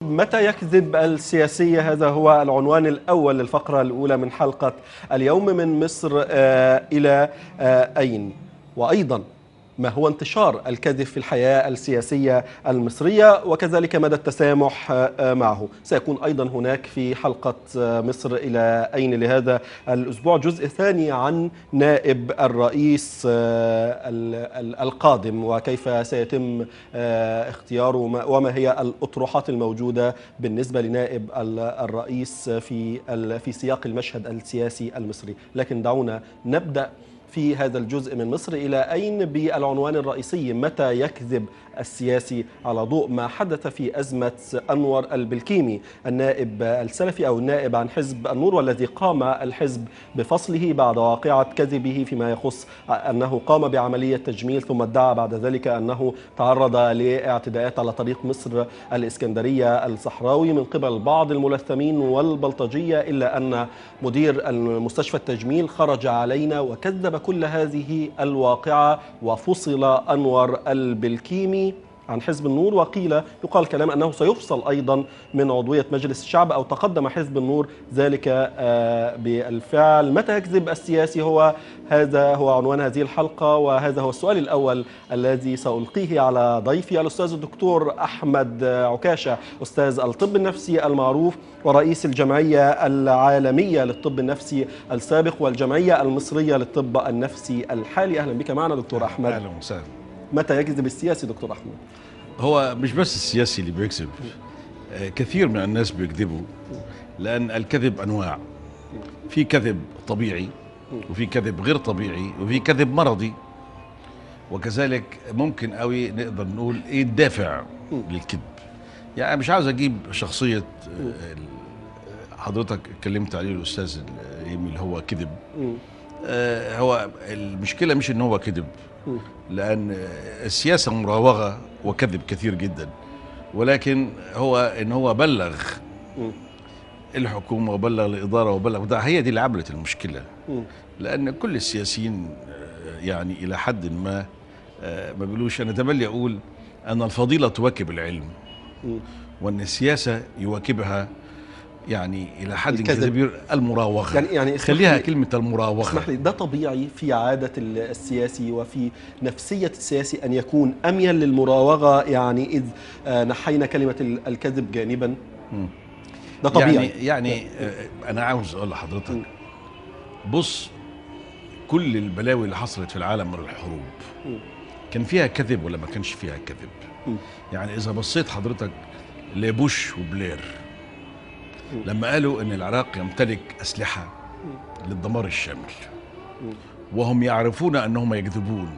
متى يكذب السياسي هذا هو العنوان الأول للفقرة الأولى من حلقة اليوم من مصر آه، إلى آه، أين وأيضا ما هو انتشار الكذب في الحياة السياسية المصرية وكذلك مدى التسامح آه، معه سيكون أيضا هناك في حلقة آه، مصر إلى أين لهذا الأسبوع جزء ثاني عن نائب الرئيس آه، ال- ال- القادم وكيف سيتم آه، اختياره وما- وما هي الأطروحات الموجودة بالنسبة لنائب ال- الرئيس في ال- في سياق المشهد السياسي المصري لكن دعونا نبدأ في هذا الجزء من مصر إلى أين بالعنوان الرئيسي متى يكذب السياسي على ضوء ما حدث في أزمة أنور البلكيمي النائب السلفي أو النائب عن حزب النور والذي قام الحزب بفصله بعد واقعة كذبه فيما يخص أنه قام بعملية تجميل ثم ادعى بعد ذلك أنه تعرض لاعتداءات على طريق مصر الإسكندرية الصحراوي من قبل بعض الملثمين والبلطجية إلا أن مدير المستشفى التجميل خرج علينا وكذب كل هذه الواقعة وفصل أنور البلكيمي عن حزب النور وقيل يقال كلام أنه سيفصل أيضا من عضوية مجلس الشعب أو تقدم حزب النور ذلك آه، بالفعل متى يكذب السياسي هو هذا هو عنوان هذه الحلقة وهذا هو السؤال الأول الذي سألقيه على ضيفي الأستاذ الدكتور أحمد عكاشة أستاذ الطب النفسي المعروف ورئيس الجمعية العالمية للطب النفسي السابق والجمعية المصرية للطب النفسي الحالي أهلا بك معنا دكتور أحمد اهلا وسهلا متى يكذب السياسي دكتور أحمد هو مش بس السياسي اللي بيكذب آه، كثير من الناس بيكذبوا لان الكذب انواع في كذب طبيعي وفي كذب غير طبيعي وفي كذب مرضي وكذلك ممكن قوي نقدر نقول ايه الدافع للكذب يعني مش عاوز اجيب شخصيه آه، ال- حضرتك اتكلمت عليه الاستاذ الايمي اللي هو كذب آه، هو المشكله مش ان هو كذب لان السياسه مراوغه وكذب كثير جدا ولكن هو ان هو بلغ الحكومه وبلغ الاداره وبلغ ده هي دي اللي عملت المشكله لان كل السياسيين آه، يعني الى حد ما آه، ما بيقولوش انا تملي اقول ان الفضيله تواكب العلم وان السياسه يواكبها يعني الى حد الكذب. كبير المراوغه يعني- يعني اسمح خليها لي- كلمه المراوغه اسمح لي ده طبيعي في عادة ال- السياسي وفي نفسية السياسي أن يكون أميل للمراوغة يعني إذ آه، نحينا كلمة ال- الكذب جانبا ده طبيعي يعني يعني آه، انا عاوز اقول لحضرتك بص كل البلاوي اللي حصلت في العالم من الحروب كان فيها كذب ولا ما كانش فيها كذب يعني اذا بصيت حضرتك لبوش وبلير لما قالوا ان العراق يمتلك اسلحه للدمار الشامل وهم يعرفون انهم يكذبون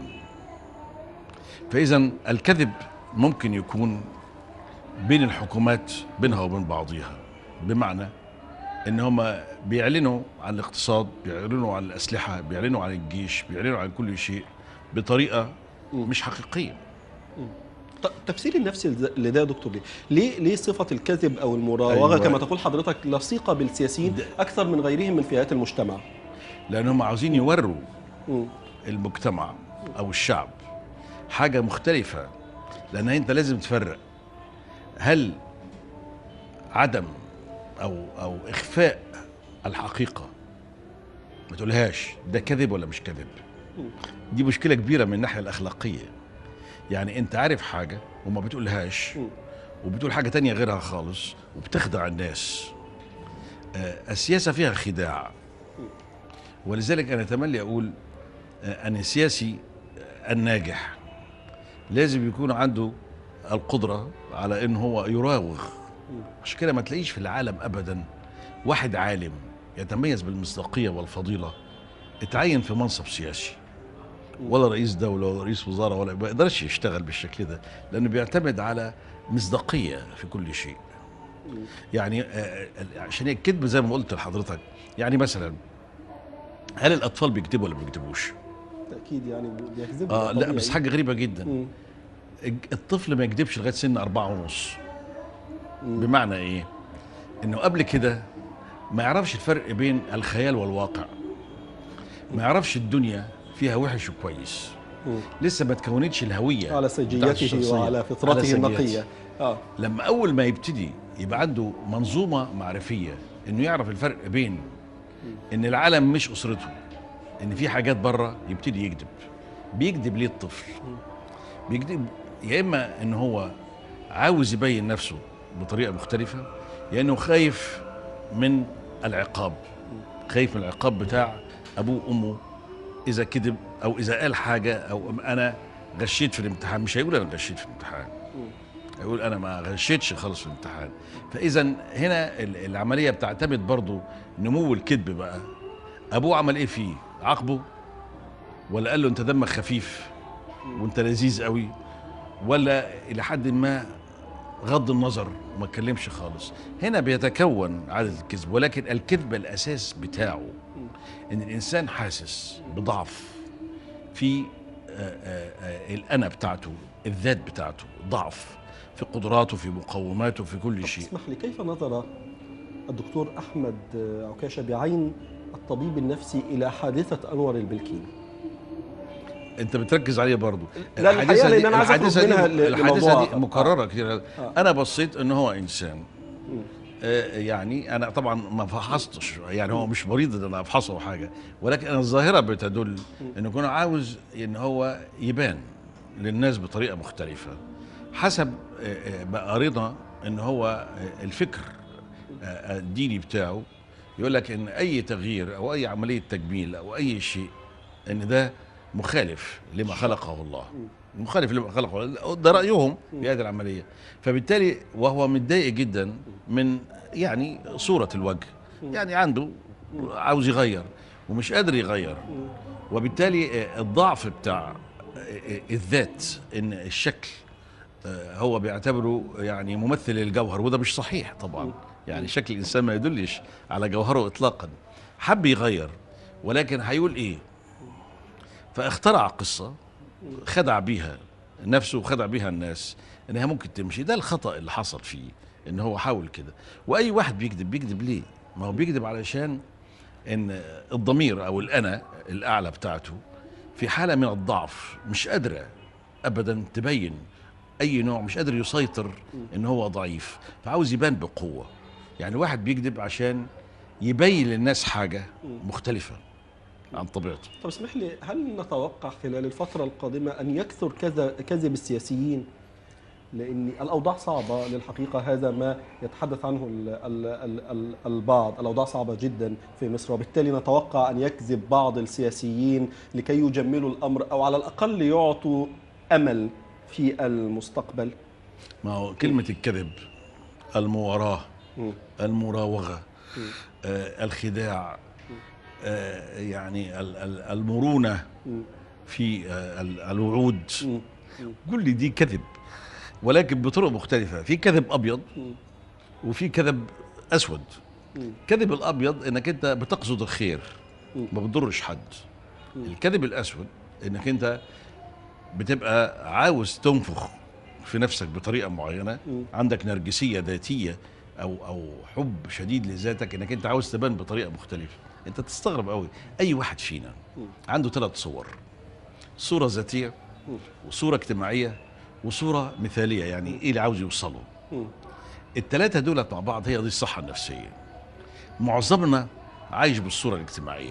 فاذا الكذب ممكن يكون بين الحكومات بينها وبين بعضيها بمعنى ان هم بيعلنوا عن الاقتصاد بيعلنوا عن الاسلحه بيعلنوا عن الجيش بيعلنوا عن كل شيء بطريقه مش حقيقيه ط- تفسير النفسي لز- لده يا دكتور ليه؟ ليه ليه صفة الكذب أو المراوغة أيوة. أيوة. كما تقول حضرتك لصيقة بالسياسيين ده- أكثر من غيرهم من فئات المجتمع لانهم عاوزين يوروا مم. المجتمع او الشعب حاجه مختلفه لان انت لازم تفرق هل عدم او او اخفاء الحقيقه ما تقولهاش ده كذب ولا مش كذب دي مشكله كبيره من الناحيه الاخلاقيه يعني انت عارف حاجه وما بتقولهاش وبتقول حاجه تانية غيرها خالص وبتخدع الناس آه، السياسه فيها خداع ولذلك انا اتمنى اقول آه، ان السياسي آه، الناجح لازم يكون عنده القدره على ان هو يراوغ عشان كده ما تلاقيش في العالم ابدا واحد عالم يتميز بالمصداقيه والفضيله اتعين في منصب سياسي ولا رئيس دوله ولا رئيس وزاره ولا ما يقدرش يشتغل بالشكل ده لانه بيعتمد على مصداقيه في كل شيء يعني آه، آه، عشان الكذب زي ما قلت لحضرتك يعني مثلا هل الاطفال بيكذبوا ولا ما بيكذبوش؟ أكيد يعني بيكذبوا اه لا طبيعي. بس حاجه غريبه جدا مم. الج- الطفل ما يكذبش لغايه سن أربعة ونص بمعنى ايه انه قبل كده ما يعرفش الفرق بين الخيال والواقع ما يعرفش الدنيا فيها وحش وكويس مم. لسه ما تكونتش الهويه على بتاعت سجيته الشخصية. وعلى على فطرته سجيته. النقية آه. لما اول ما يبتدي يبقى عنده منظومه معرفيه انه يعرف الفرق بين ان العالم مش اسرته ان في حاجات بره يبتدي يكذب بيكذب ليه الطفل بيكذب يا اما ان هو عاوز يبين نفسه بطريقه مختلفه يا انه خايف من العقاب خايف من العقاب بتاع ابوه وامه اذا كذب او اذا قال حاجه او انا غشيت في الامتحان مش هيقول انا غشيت في الامتحان هيقول انا ما غشيتش خالص في الامتحان فاذا هنا ال- العمليه بتعتمد برضو نمو الكذب بقى ابوه عمل ايه فيه عاقبه ولا قال له انت دمك خفيف وانت لذيذ قوي ولا الى حد ما غض النظر وما اتكلمش خالص هنا بيتكون عدد الكذب ولكن الكذب الاساس بتاعه ان الانسان حاسس بضعف في آه، آه، آه، الانا بتاعته الذات بتاعته ضعف في قدراته في مقوماته في كل شيء اسمح لي كيف نظر الدكتور أحمد عكاشة بعين الطبيب النفسي إلى حادثة أنور البلكيني انت بتركز عليه برضو لا، الحقيقة لأن أنا عايز أخرج الحادثه منها دي ل- الحادثه لموضوع دي مكرره كتير آه. انا بصيت ان هو انسان آه، يعني انا طبعا ما فحصتش يعني هو مش مريض ان انا افحصه او حاجه ولكن الظاهره بتدل انه يكون عاوز ان هو يبان للناس بطريقه مختلفه حسب آه، آه، ما قرينا ان هو آه، الفكر آه، الديني بتاعه يقول لك ان اي تغيير او اي عمليه تجميل او اي شيء ان ده مخالف لما خلقه الله مخالف لما خلقه الله ده رايهم في هذه العمليه فبالتالي وهو متضايق جدا من يعني صوره الوجه يعني عنده عاوز يغير ومش قادر يغير وبالتالي آه، الضعف بتاع آه، آه، الذات ان الشكل آه، هو بيعتبره يعني ممثل للجوهر وده مش صحيح طبعا يعني شكل الانسان ما يدلش على جوهره اطلاقا حب يغير ولكن هيقول ايه فاخترع قصه خدع بيها نفسه وخدع بيها الناس انها ممكن تمشي ده الخطا اللي حصل فيه ان هو حاول كده واي واحد بيكذب بيكذب ليه ما هو بيكذب علشان ان الضمير او الانا الاعلى بتاعته في حاله من الضعف مش قادره ابدا تبين اي نوع مش قادر يسيطر ان هو ضعيف فعاوز يبان بقوه يعني واحد بيكذب عشان يبين للناس حاجه مختلفه عن طبيعته طب اسمح لي هل نتوقع خلال الفترة القادمة أن يكثر كذا كذب السياسيين لأن الأوضاع صعبة للحقيقة هذا ما يتحدث عنه ال ال ال ال البعض الأوضاع صعبة جدا في مصر وبالتالي نتوقع أن يكذب بعض السياسيين لكي يجملوا الأمر أو على الأقل يعطوا أمل في المستقبل ما هو كلمه الكذب المواراه مم. المراوغه آه الخداع آه يعني ال- ال- المرونه مم. في آه ال- الوعود مم. كل دي كذب ولكن بطرق مختلفه في كذب ابيض مم. وفي كذب اسود مم. كذب الابيض انك انت بتقصد الخير مم. ما بتضرش حد الكذب الاسود انك انت بتبقى عاوز تنفخ في نفسك بطريقه معينه مم. عندك نرجسيه ذاتيه او او حب شديد لذاتك انك انت عاوز تبان بطريقه مختلفه انت تستغرب قوي اي واحد فينا عنده ثلاث صور صوره ذاتيه وصوره اجتماعيه وصوره مثاليه يعني ايه اللي عاوز يوصله مم. الثلاثه دولت مع بعض هي دي الصحه النفسيه معظمنا عايش بالصوره الاجتماعيه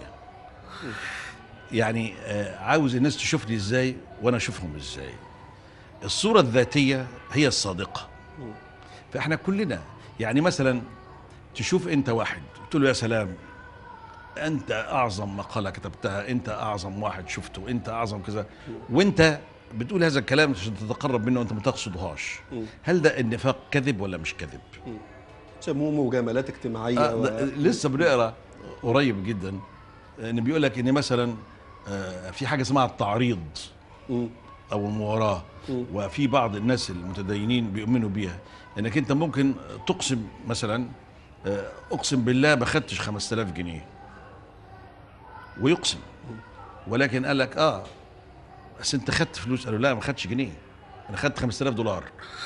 يعني آه، عاوز الناس تشوفني ازاي وانا اشوفهم ازاي الصوره الذاتيه هي الصادقه فاحنا كلنا يعني مثلا تشوف انت واحد تقول له يا سلام انت اعظم مقاله كتبتها انت اعظم واحد شفته انت اعظم كذا وانت بتقول هذا الكلام عشان تتقرب منه وانت ما تقصدهاش هل ده النفاق كذب ولا مش كذب سموه مجاملات اجتماعية آه و... ده- لسه بنقرا قريب جدا ان بيقول لك ان مثلا آه، في حاجه اسمها التعريض مم. او المواراه وفي بعض الناس المتدينين بيؤمنوا بيها انك انت ممكن تقسم مثلا آه، اقسم بالله ما خدتش 5000 جنيه ويقسم ولكن قال لك اه بس انت خدت فلوس قالوا لا ما خدتش جنيه انا خدت 5000 دولار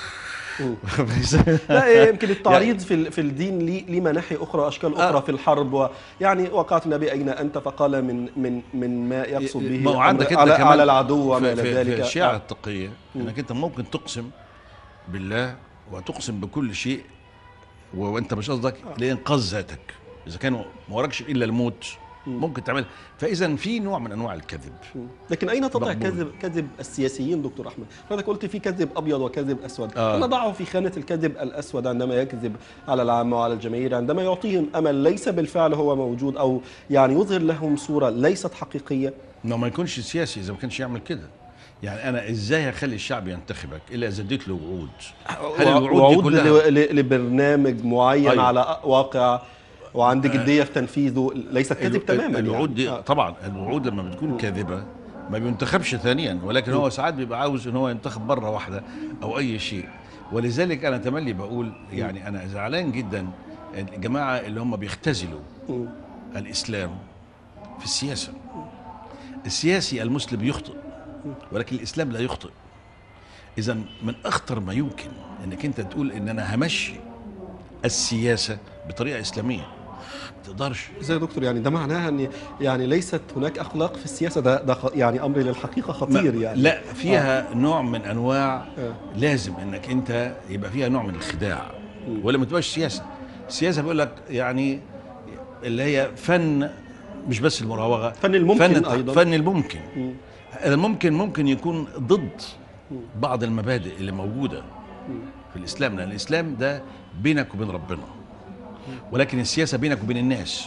لا إيه، يمكن التعريض في ال- في الدين ليه ليه مناحي اخرى اشكال اخرى آه. في الحرب ويعني وقعت النبي اين انت فقال من من من ما يقصد به ما هو عندك أمر- انت على, كمان على العدو وما في, الى في, ذلك في الشيعة آه. التقية انك انت ممكن تقسم بالله وتقسم بكل شيء و- وانت مش قصدك لانقاذ ذاتك اذا كان ما وراكش الا الموت ممكن تعمل فاذا في نوع من انواع الكذب لكن اين تضع مقبول. كذب كذب السياسيين دكتور احمد؟ حضرتك قلت في كذب ابيض وكذب اسود، آه. انا ضعه في خانه الكذب الاسود عندما يكذب على العامه وعلى الجماهير، عندما يعطيهم امل ليس بالفعل هو موجود او يعني يظهر لهم صوره ليست حقيقيه. انه ما يكونش سياسي اذا ما كانش يعمل كده يعني انا ازاي هخلي الشعب ينتخبك الا اذا اديت له وعود هل الوعود دي وعود كلها ل- ل- لبرنامج معين أيوة. على واقع وعند جديه في تنفيذه ليست كذب ال- تماما الوعود دي يعني. آه. طبعا الوعود لما بتكون كاذبه ما بينتخبش ثانيا ولكن هو ساعات بيبقى عاوز ان هو ينتخب مره واحده او اي شيء ولذلك انا تملي بقول يعني انا زعلان جدا الجماعه اللي هم بيختزلوا مم. الاسلام في السياسه السياسي المسلم يخطئ ولكن الاسلام لا يخطئ اذا من اخطر ما يمكن انك انت تقول ان انا همشي السياسه بطريقه اسلاميه ما تقدرش ازاي يا دكتور يعني ده معناها ان يعني ليست هناك اخلاق في السياسه ده ده خ- يعني امر للحقيقه خطير ما- يعني لا فيها نوع من انواع آه. لازم انك انت يبقى فيها نوع من الخداع مم. ولا ما تبقاش سياسه السياسه بيقول لك يعني اللي هي فن مش بس المراوغه فن الممكن فن أيضاً. فن الممكن مم. الممكن ممكن يكون ضد بعض المبادئ اللي موجوده في الاسلام لان الاسلام ده بينك وبين ربنا ولكن السياسه بينك وبين الناس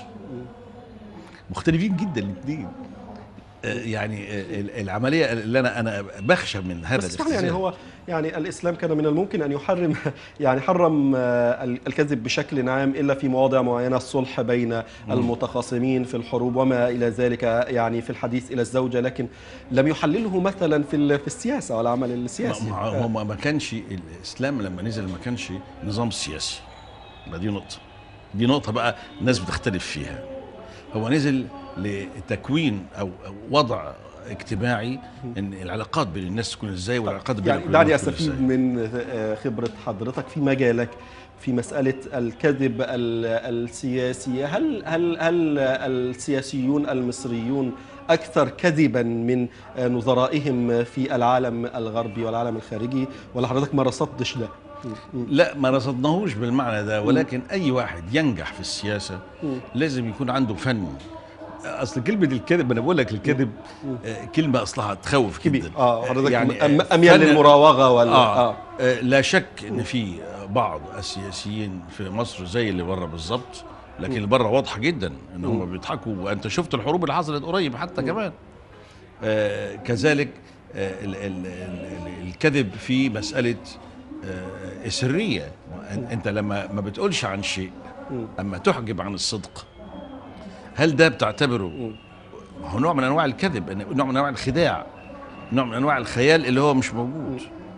مختلفين جدا الاثنين آه، يعني آه، ال- العمليه اللي انا انا بخشى من هذا بس فعلا يعني الاختزال. هو يعني الاسلام كان من الممكن ان يحرم يعني حرم آه، الكذب بشكل عام الا في مواضع معينه الصلح بين المتخاصمين في الحروب وما الى ذلك يعني في الحديث الى الزوجه لكن لم يحلله مثلا في ال- في السياسه والعمل السياسي ما- ما هو ما ما كانش الاسلام لما نزل ما كانش نظام سياسي ما دي نقطه دي نقطه بقى الناس بتختلف فيها هو نزل لتكوين او أو وضع اجتماعي ان العلاقات بين الناس تكون ازاي والعلاقات بين يعني دعني استفيد من آه، خبره حضرتك في مجالك في مساله الكذب ال- السياسي هل هل هل السياسيون المصريون اكثر كذبا من آه، نظرائهم في العالم الغربي والعالم الخارجي ولا حضرتك ما رصدتش ده؟ لا ما رصدناهوش بالمعنى ده ولكن اي واحد ينجح في السياسه مم. لازم يكون عنده فن اصل كلمه الكذب انا بقول لك الكذب آه، كلمه اصلها تخوف كبير جدا اه حضرتك يعني يعني آه، اميل فن- للمراوغه ولا آه. آه. آه لا شك ان في بعض السياسيين في مصر زي اللي بره بالظبط لكن اللي بره واضحه جدا ان هم بيضحكوا وانت شفت الحروب اللي حصلت قريب حتى كمان آه كذلك آه ال ال ال الكذب في مساله آه السريه أن- انت لما ما بتقولش عن شيء مم. اما تحجب عن الصدق هل ده بتعتبره هو نوع من انواع الكذب إن- نوع من انواع الخداع نوع من انواع الخيال اللي هو مش موجود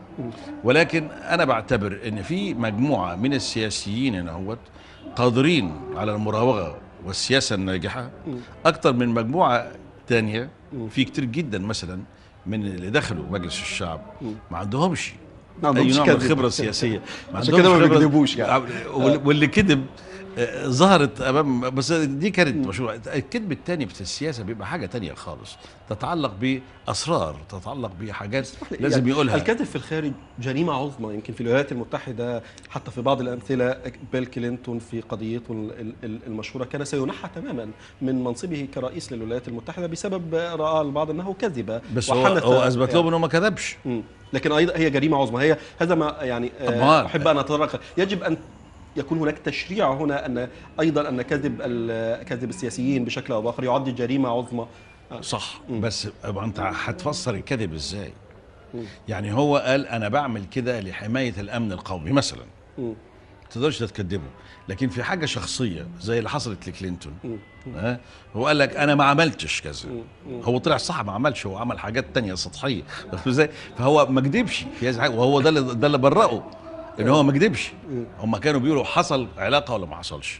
ولكن انا بعتبر ان في مجموعه من السياسيين هنا هوت قادرين على المراوغه والسياسه الناجحه اكتر من مجموعه تانية في كتير جدا مثلا من اللي دخلوا مجلس الشعب ما عندهمش ما اي عندهمش نوع من كذب. الخبره السياسيه ما عشان كده ما عندهمش خبرة- بيكذبوش يعني. وال- واللي كذب آه، ظهرت امام بس دي كانت مشروع الكذب الثاني في السياسه بيبقى حاجه تانية خالص تتعلق باسرار تتعلق بحاجات لازم يعني يقولها الكذب في الخارج جريمة عظمى يمكن في الولايات المتحدة حتى في بعض الأمثلة بيل كلينتون في قضيته ال- ال- المشهورة كان سينحى تماما من منصبه كرئيس للولايات المتحدة بسبب رأى البعض أنه كذب بس هو, وحنث هو اثبت لهم يعني. انه ما كذبش مم. لكن أيضا هي جريمة عظمى هي هذا ما يعني آه، طبعاً. أحب أن أتطرق يجب أن يكون هناك تشريع هنا أن أيضا أن كذب ال- كذب السياسيين بشكل أو بآخر يعد جريمة عظمى صح بس أبقى انت هتفسر الكذب ازاي يعني هو قال انا بعمل كده لحمايه الامن القومي مثلا مم. ما تقدرش تكذبه لكن في حاجه شخصيه زي اللي حصلت لكلينتون ها هو قال لك انا ما عملتش كذا هو طلع صح ما عملش هو عمل حاجات تانية سطحيه فاهم ازاي فهو ما كذبش في هذه الحاجة، وهو ده اللي ده اللي برأه ان هو ما كذبش هم كانوا بيقولوا حصل علاقه ولا ما حصلش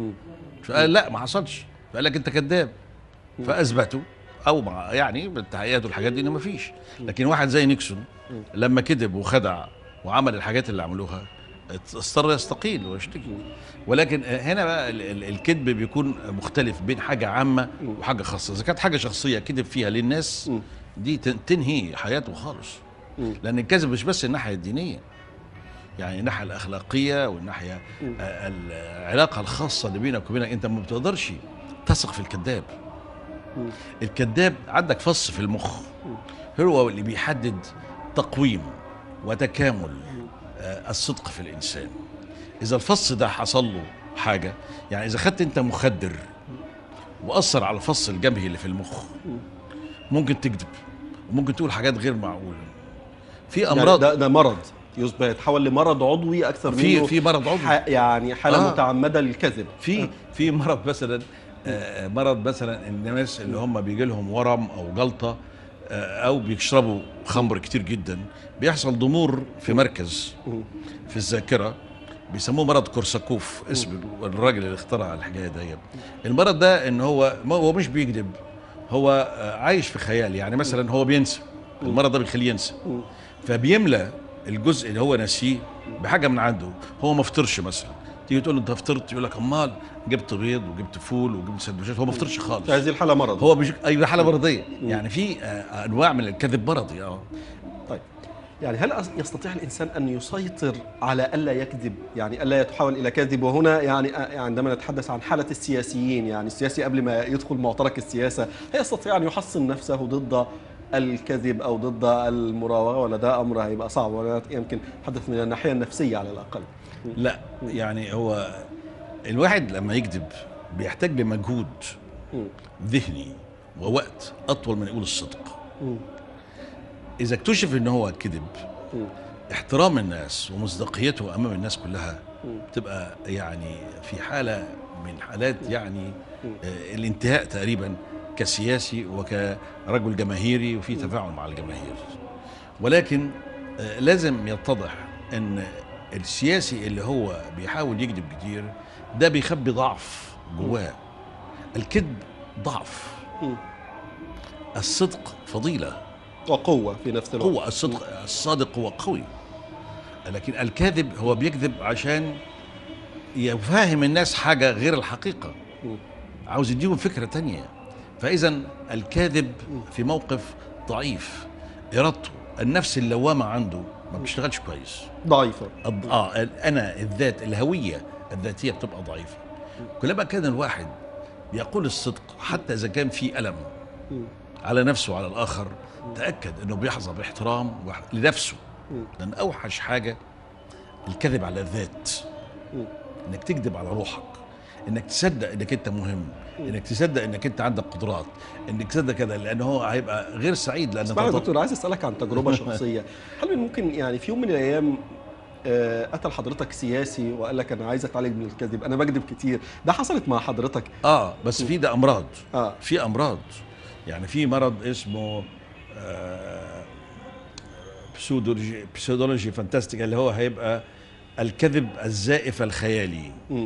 فقال لا ما حصلش فقال لك انت كذاب فاثبتوا او مع يعني بالتحقيقات والحاجات دي انه ما فيش لكن واحد زي نيكسون لما كذب وخدع وعمل الحاجات اللي عملوها اضطر يستقيل ويشتكي ولكن هنا بقى ال- ال- الكذب بيكون مختلف بين حاجه عامه وحاجه خاصه اذا كانت حاجه شخصيه كذب فيها للناس دي تن- تنهي حياته خالص لان الكذب مش بس الناحيه الدينيه يعني الناحيه الاخلاقيه والناحيه آه، العلاقه الخاصه اللي بينك وبينك انت ما بتقدرش تثق في الكذاب مم. الكذاب عندك فص في المخ هو اللي بيحدد تقويم وتكامل آه، الصدق في الانسان اذا الفص ده حصل له حاجه يعني اذا خدت انت مخدر واثر على الفص الجبهي اللي في المخ ممكن تكذب وممكن تقول حاجات غير معقوله في يعني امراض ده, ده مرض يصبح يتحول لمرض عضوي اكثر في منه في مرض عضوي ح- يعني حاله آه. متعمده للكذب في في مرض مثلا آه، مرض مثلا الناس اللي هم بيجي لهم ورم او جلطه آه، او بيشربوا خمر كتير جدا بيحصل ضمور في مركز مم. في الذاكره بيسموه مرض كورساكوف اسم الراجل اللي اخترع الحكايه دي المرض ده ان هو ما هو مش بيكذب هو آه، عايش في خيال يعني مثلا هو بينسى المرض ده بيخليه ينسى مم. فبيملى الجزء اللي هو ناسيه بحاجه من عنده هو ما فطرش مثلا تيجي تقول له انت فطرت يقول لك امال جبت بيض وجبت فول وجبت سندوتشات هو ما فطرش خالص في هذه الحاله مرض هو مش اي حاله مرضيه يعني في آه، انواع من الكذب مرضي اه طيب يعني هل أس- يستطيع الانسان ان يسيطر على الا يكذب يعني الا يتحول الى كاذب وهنا يعني آه، عندما نتحدث عن حاله السياسيين يعني السياسي قبل ما يدخل معترك السياسه هل يستطيع ان يحصن نفسه ضد الكذب او ضد المراوغه ولا ده امر هيبقى صعب ولا يمكن نتحدث من الناحيه النفسيه على الاقل لا يعني هو الواحد لما يكذب بيحتاج لمجهود مم. ذهني ووقت اطول من يقول الصدق مم. اذا اكتشف ان هو كذب مم. احترام الناس ومصداقيته امام الناس كلها مم. تبقى يعني في حاله من حالات يعني آه، الانتهاء تقريبا كسياسي وكرجل جماهيري وفي تفاعل مع الجماهير ولكن آه، لازم يتضح ان السياسي اللي هو بيحاول يكذب كتير ده بيخبي ضعف جواه الكذب ضعف مم. الصدق فضيله وقوه في نفس الوقت قوة الصدق الصادق هو قوي لكن الكاذب هو بيكذب عشان يفهم الناس حاجة غير الحقيقة مم. عاوز يديهم فكرة تانية فإذا الكاذب في موقف ضعيف إرادته النفس اللوامة عنده ما بتشتغلش كويس ضعيفه الض- اه ال- انا الذات الهويه الذاتيه بتبقى ضعيفه كلما كان الواحد يقول الصدق حتى اذا كان في الم مم. على نفسه وعلى الاخر تاكد انه بيحظى باحترام وح- لنفسه مم. لان اوحش حاجه الكذب على الذات مم. انك تكذب على روحك انك تصدق انك انت مهم انك تصدق انك انت عندك قدرات انك تصدق كذا لان هو هيبقى غير سعيد لان اسمعني يا تط- دكتور عايز اسالك عن تجربه شخصيه هل ممكن يعني في يوم من الايام آه، اتى لحضرتك سياسي وقال لك انا عايز اتعالج من الكذب انا بكذب كتير ده حصلت مع حضرتك اه بس في ده امراض اه في امراض يعني في مرض اسمه آه، بسودولوجي بسودولوجي فانتاستيك اللي هو هيبقى الكذب الزائف الخيالي مم.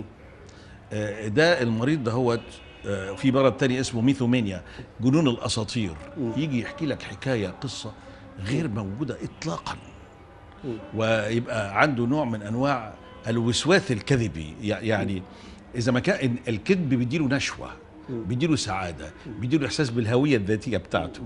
آه، ده المريض ده هو في مرض تاني اسمه ميثومينيا جنون الاساطير يجي يحكي لك حكايه قصه غير موجوده اطلاقا مم. ويبقى عنده نوع من انواع الوسواس الكذبي يع- يعني اذا ما كان الكذب بيديله نشوه بيديله سعاده بيديله احساس بالهويه الذاتيه بتاعته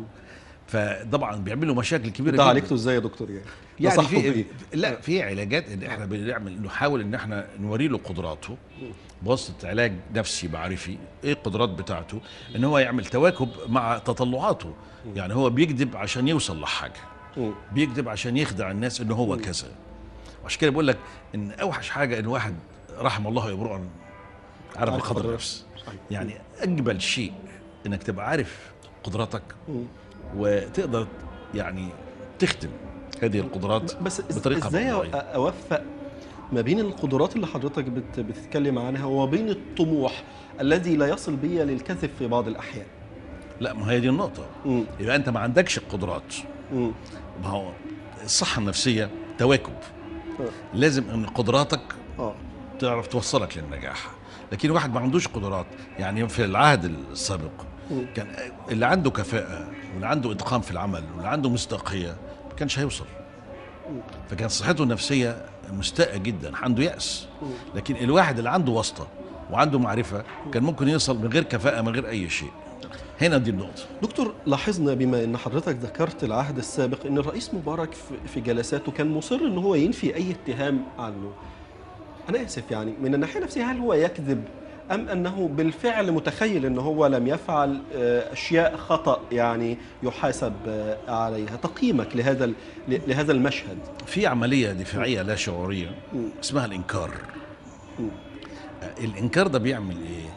فطبعا بيعمل له مشاكل كبيره ده جدا عالجته ازاي يا دكتور يعني يعني نصحته في بإيه؟ لا في علاجات ان احنا بنعمل نحاول ان احنا نوري له قدراته بواسطه علاج نفسي معرفي ايه القدرات بتاعته ان هو يعمل تواكب مع تطلعاته يعني هو بيكذب عشان يوصل لحاجه مم. بيكذب عشان يخدع الناس ان هو كذا وعشان كده بقول لك ان اوحش حاجه ان واحد رحم الله يبرؤ عرف عارف قدر قدر نفسه صحيح. يعني اجمل شيء انك تبقى عارف قدراتك مم. وتقدر يعني تخدم هذه القدرات بس إز- بطريقة ازاي موضوعية. أ- اوفق ما بين القدرات اللي حضرتك بت بتتكلم عنها وما بين الطموح الذي لا يصل بي للكذب في بعض الاحيان لا ما هي دي النقطة مم. يبقى أنت ما عندكش القدرات مم. ما هو الصحة النفسية تواكب آه. لازم أن قدراتك اه تعرف توصلك للنجاح لكن واحد ما عندوش قدرات يعني في العهد السابق مم. كان اللي عنده كفاءة واللي عنده إتقان في العمل واللي عنده مصداقية ما كانش هيوصل فكانت صحته النفسية مستاءة جدا عنده يأس لكن الواحد اللي عنده واسطة وعنده معرفة كان ممكن يوصل من غير كفاءة من غير أي شيء هنا دي النقطه دكتور لاحظنا بما ان حضرتك ذكرت العهد السابق ان الرئيس مبارك في- في جلساته كان مصر ان هو ينفي اي اتهام عنه انا اسف يعني من الناحيه النفسيه هل هو يكذب ام انه بالفعل متخيل ان هو لم يفعل آه، اشياء خطا يعني يحاسب آه، عليها تقييمك لهذا ال- لهذا المشهد في عمليه دفاعيه لا شعوريه مم. اسمها الانكار مم. آه، الانكار ده بيعمل ايه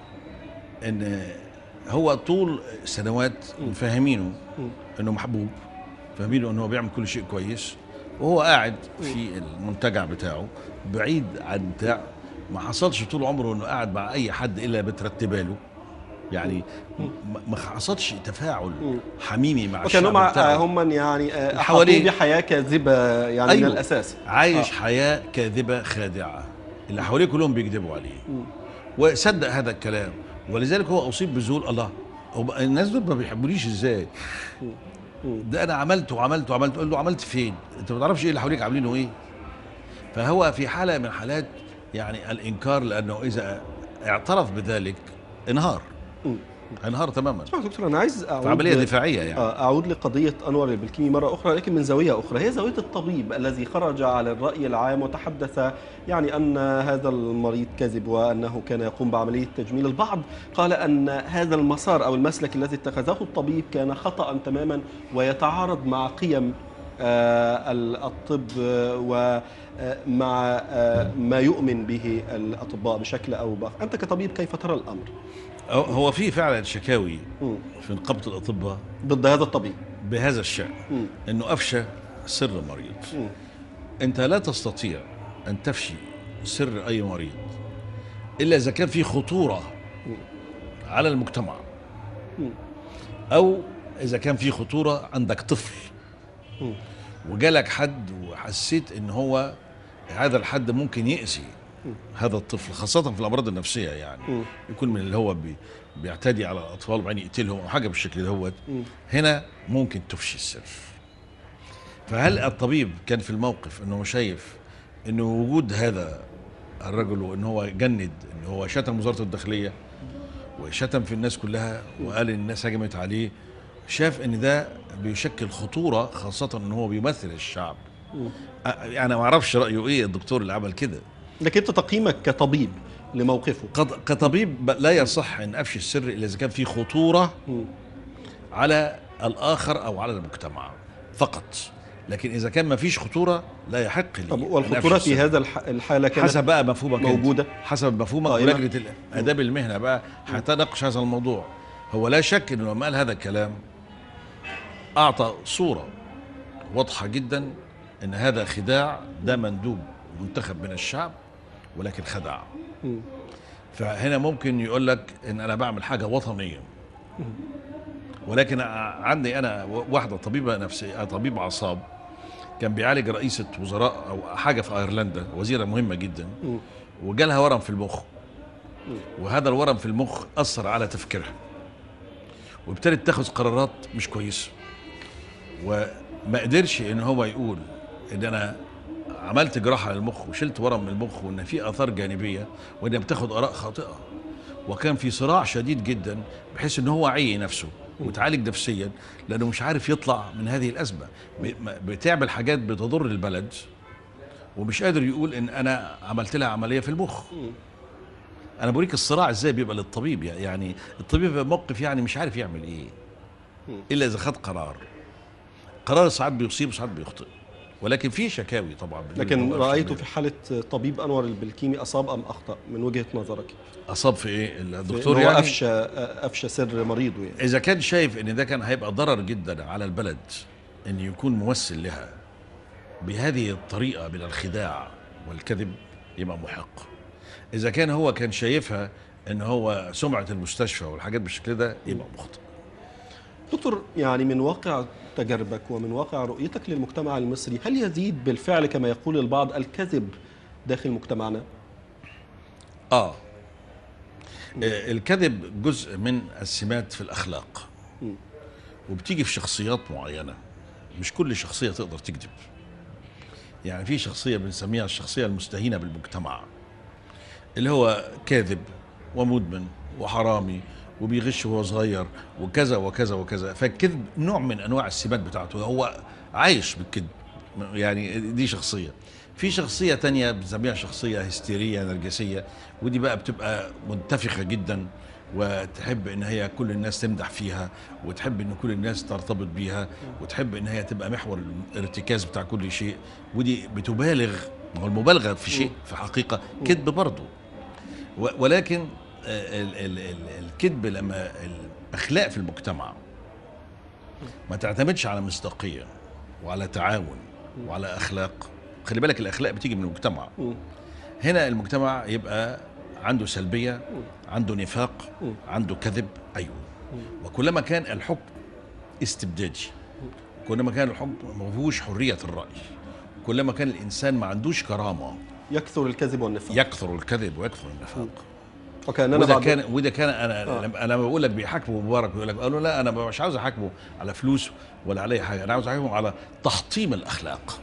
ان هو طول سنوات فاهمينه مم. انه محبوب فاهمينه انه هو بيعمل كل شيء كويس وهو قاعد في المنتجع بتاعه بعيد عن بتاع ما حصلش طول عمره انه قاعد مع اي حد الا بترتبه له يعني ما- ما حصلش تفاعل مم. حميمي مع وكانوا الشعب مع بتاعه آه، هم يعني آه، احاطوا حواليه. بحياه كاذبه يعني أيوه. من الاساس عايش آه. حياه كاذبه خادعه اللي حواليه كلهم بيكذبوا عليه مم. وصدق هذا الكلام ولذلك هو اصيب بذهول الله هو الناس دول ما بيحبونيش ازاي مم. ده انا عملت وعملت وعملت قول له عملت فين انت ما تعرفش ايه اللي حواليك عاملينه ايه فهو في حاله من حالات يعني الانكار لانه اذا اعترف بذلك انهار مم. انهار تماما اسمع يا دكتور انا عايز اعود عمليه دفاعيه يعني آه، أعود لقضية أنور البلكيمي مرة أخرى لكن من زاوية أخرى هي زاوية الطبيب الذي خرج على الرأي العام وتحدث يعني أن هذا المريض كذب وأنه كان يقوم بعملية تجميل البعض قال أن هذا المسار أو المسلك الذي اتخذه الطبيب كان خطأ تماما ويتعارض مع قيم آه، الطب آه، ومع آه، ما يؤمن به الأطباء بشكل أو بآخر أنت كطبيب كيف ترى الأمر هو- هو في فعلا شكاوي مم. في نقابه الاطباء ضد هذا الطبيب بهذا الشان مم. انه افشى سر مريض مم. انت لا تستطيع ان تفشي سر اي مريض الا اذا كان في خطوره على المجتمع مم. او اذا كان في خطوره عندك طفل مم. وجالك حد وحسيت ان هو هذا الحد ممكن يأذي هذا الطفل خاصة في الأمراض النفسية يعني مم. يكون من اللي هو بي بيعتدي على الأطفال وبعدين يقتلهم أو حاجة بالشكل دهوت مم. هنا ممكن تفشي السر فهل الطبيب كان في الموقف انه شايف انه وجود هذا الرجل وان هو جند ان هو شتم وزاره الداخليه وشتم في الناس كلها وقال ان الناس هجمت عليه شاف ان ده بيشكل خطوره خاصه ان هو بيمثل الشعب مم. أ- انا ما اعرفش رايه ايه الدكتور اللي عمل كده لكن انت تقييمك كطبيب لموقفه قد- كطبيب ب- لا يصح ان افشي السر الا اذا كان في خطوره مم. على الاخر او على المجتمع فقط لكن اذا كان ما فيش خطوره لا يحق لي طب أن والخطوره أفشي في السر. هذا الح- الحاله كانت حسب بقى مفهومك أنت. موجودة. حسب مفهومك قائمة. ولجنه اداب المهنه بقى هتناقش هذا الموضوع هو لا شك انه لما قال هذا الكلام اعطى صوره واضحه جدا ان هذا خداع ده مندوب منتخب من الشعب ولكن خدع مم. فهنا ممكن يقول لك ان انا بعمل حاجه وطنيه ولكن ع- عندي انا و- واحده طبيبه نفسيه طبيب اعصاب كان بيعالج رئيسه وزراء او حاجه في ايرلندا وزيره مهمه جدا مم. وجالها ورم في المخ وهذا الورم في المخ اثر على تفكيرها وابتدت تاخذ قرارات مش كويسه وما قدرش ان هو يقول ان انا عملت جراحه للمخ وشلت ورم من المخ وان في اثار جانبيه وانها بتاخذ اراء خاطئه وكان في صراع شديد جدا بحيث ان هو عي نفسه وتعالج نفسيا لانه مش عارف يطلع من هذه الازمه ب- ما- بتعمل حاجات بتضر البلد ومش قادر يقول ان انا عملت لها عمليه في المخ انا بوريك الصراع ازاي بيبقى للطبيب يعني الطبيب بيبقى موقف يعني مش عارف يعمل ايه الا اذا خد قرار قرار ساعات بيصيب وساعات بيخطئ ولكن في شكاوي طبعا بالنسبة لكن للموضوع رايته الفني. في حاله طبيب انور البلكيمي اصاب ام اخطا من وجهه نظرك اصاب في ايه في الدكتور إن هو يعني افشى افشى سر مريضه يعني اذا كان شايف ان ده كان هيبقى ضرر جدا على البلد ان يكون ممثل لها بهذه الطريقه من الخداع والكذب يبقى محق اذا كان هو كان شايفها ان هو سمعه المستشفى والحاجات بالشكل ده يبقى مخطئ دكتور يعني من واقع تجاربك ومن واقع رؤيتك للمجتمع المصري هل يزيد بالفعل كما يقول البعض الكذب داخل مجتمعنا اه آه، الكذب جزء من السمات في الاخلاق مم. وبتيجي في شخصيات معينه مش كل شخصيه تقدر تكذب يعني في شخصيه بنسميها الشخصيه المستهينه بالمجتمع اللي هو كاذب ومدمن وحرامي وبيغش وهو صغير وكذا وكذا وكذا فالكذب نوع من انواع السمات بتاعته هو عايش بالكذب يعني دي شخصيه في شخصيه تانية بنسميها شخصيه هستيريه نرجسيه ودي بقى بتبقى منتفخه جدا وتحب ان هي كل الناس تمدح فيها وتحب ان كل الناس ترتبط بيها وتحب ان هي تبقى محور الارتكاز بتاع كل شيء ودي بتبالغ ما هو المبالغه في شيء في حقيقه كذب برضه و- ولكن آه، ال- ال- ال- الكذب لما الاخلاق في المجتمع ما تعتمدش على مصداقيه وعلى تعاون وعلى اخلاق خلي بالك الاخلاق بتيجي من المجتمع مم. هنا المجتمع يبقى عنده سلبيه عنده نفاق مم. عنده كذب ايوه وكلما كان الحكم استبدادي كلما كان الحكم ما فيهوش حريه الراي كلما كان الانسان ما عندوش كرامه يكثر الكذب والنفاق يكثر الكذب ويكثر النفاق وكاننا وده بعد كان وده كان انا آه. لما انا بقول لك بيحاكموا مبارك بيقول لك قالوا لا انا مش عاوز احاكمه على فلوس ولا على اي حاجه انا عاوز احاكمه على تحطيم الاخلاق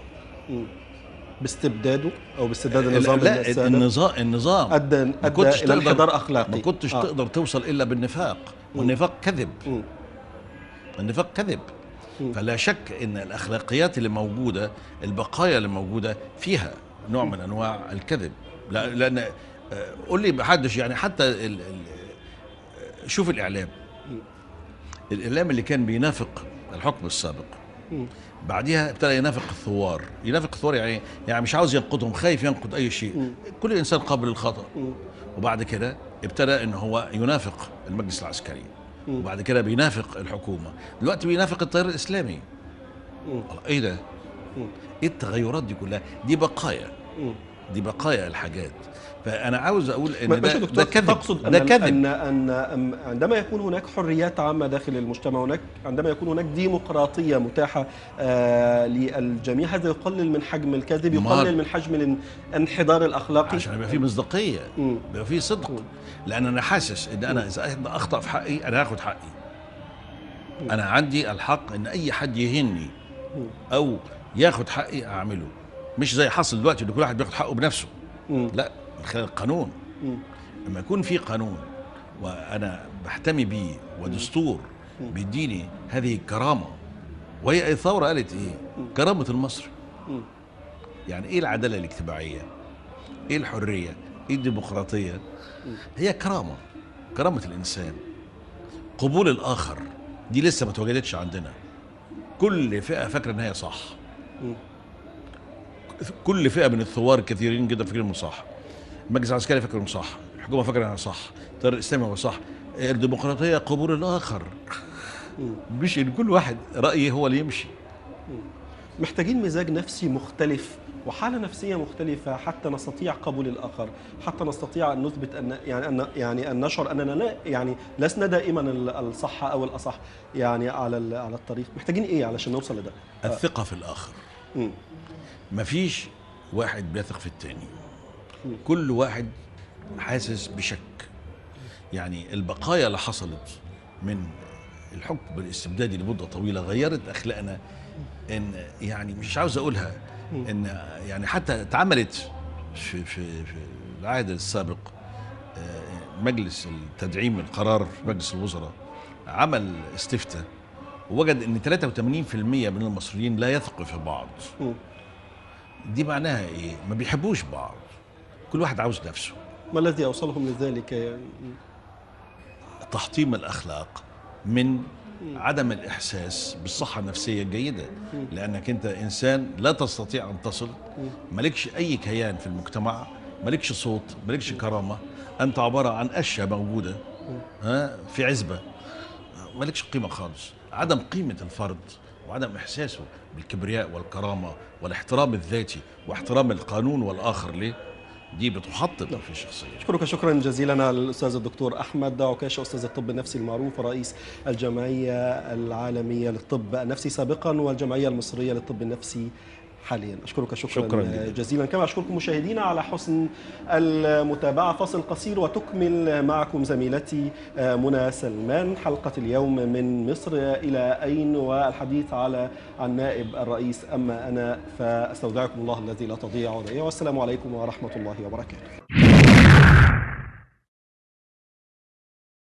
باستبداده او باستبداد النظام لا السابق النظام النظام ادى ما ادى كنتش الى تقدر انحدار اخلاقي ما كنتش آه. تقدر توصل الا بالنفاق والنفاق كذب مم. النفاق كذب مم. فلا شك ان الاخلاقيات اللي موجوده البقايا اللي موجوده فيها نوع من انواع الكذب لا- لان آه، قول لي محدش يعني حتى ال ال آه، شوف الاعلام الاعلام اللي كان بينافق الحكم السابق مم. بعديها ابتدى ينافق الثوار ينافق الثوار يعني إيه؟ يعني مش عاوز ينقضهم خايف ينقض اي شيء كل انسان قابل للخطا مم. وبعد كده ابتدى ان هو ينافق المجلس العسكري مم. وبعد كده بينافق الحكومه دلوقتي بينافق التيار الاسلامي مم. الله، ايه ده مم. ايه التغيرات دي كلها دي بقايا مم. دي بقايا الحاجات فانا عاوز اقول ان ما- ده, ماشي يا ده دكتور كذب تقصد ده أن, كذب أن, أن أن عندما يكون هناك حريات عامة داخل المجتمع هناك عندما يكون هناك ديمقراطية متاحة آه للجميع هذا يقلل من حجم الكذب ما- يقلل من حجم الانحدار الأخلاقي عشان يبقى في مصداقيه مم. يبقى في صدق لان انا حاسس ان انا اذا أحد اخطا في حقي انا هاخد حقي انا عندي الحق ان اي حد يهني او ياخد حقي اعمله مش زي حصل دلوقتي ان كل واحد بياخد حقه بنفسه مم. لا من خلال القانون مم. لما يكون في قانون وانا بحتمي بيه ودستور بيديني هذه الكرامه وهي الثوره قالت ايه؟ كرامه المصري مم. يعني ايه العداله الاجتماعيه؟ ايه الحريه؟ ايه الديمقراطيه؟ هي كرامه كرامه الانسان قبول الاخر دي لسه ما اتوجدتش عندنا كل فئه فاكره ان هي صح مم. كل فئه من الثوار كثيرين جدا فاكرين انه صح المجلس العسكري فاكر انه صح الحكومه فاكره انها صح التيار الاسلامي هو صح الديمقراطيه قبول الاخر مش ان كل واحد رايه هو اللي يمشي محتاجين مزاج نفسي مختلف وحالة نفسية مختلفة حتى نستطيع قبول الآخر، حتى نستطيع أن نثبت أن يعني أن يعني أن نشعر أننا لا يعني لسنا دائما ال- الصح أو الأصح يعني على ال- على الطريق، محتاجين إيه علشان نوصل لده؟ الثقه في الاخر مم. مفيش واحد بيثق في التاني كل واحد حاسس بشك يعني البقايا اللي حصلت من الحكم الاستبدادي لمده طويله غيرت اخلاقنا ان يعني مش عاوز اقولها ان يعني حتى اتعملت في في في العهد السابق آه، مجلس التدعيم القرار في مجلس الوزراء عمل استفتاء ووجد ان 83% من المصريين لا يثقوا في بعض مم. دي معناها ايه ما بيحبوش بعض كل واحد عاوز نفسه ما الذي أوصلهم لذلك يعني؟ تحطيم الاخلاق من عدم الاحساس بالصحه النفسيه الجيده لانك انت انسان لا تستطيع ان تصل مالكش اي كيان في المجتمع مالكش صوت مالكش كرامه انت عباره عن اشياء موجوده ها في عزبه مالكش قيمه خالص عدم قيمه الفرد وعدم احساسه بالكبرياء والكرامه والاحترام الذاتي واحترام القانون والاخر ليه دي بتحطم في الشخصيه أشكرك شكرا جزيلا على الأستاذ الدكتور أحمد عكاشة أستاذ الطب النفسي المعروف ورئيس الجمعية العالمية للطب النفسي سابقا والجمعية المصرية للطب النفسي حاليا أشكرك شكرا, شكراً جزيلاً. جزيلا كما أشكركم مشاهدينا على حسن المتابعة فاصل قصير وتكمل معكم زميلتي منى سلمان حلقة اليوم من مصر إلى أين والحديث على عن نائب الرئيس أما أنا فأستودعكم الله الذي لا تضيع ودائعه والسلام عليكم ورحمة الله وبركاته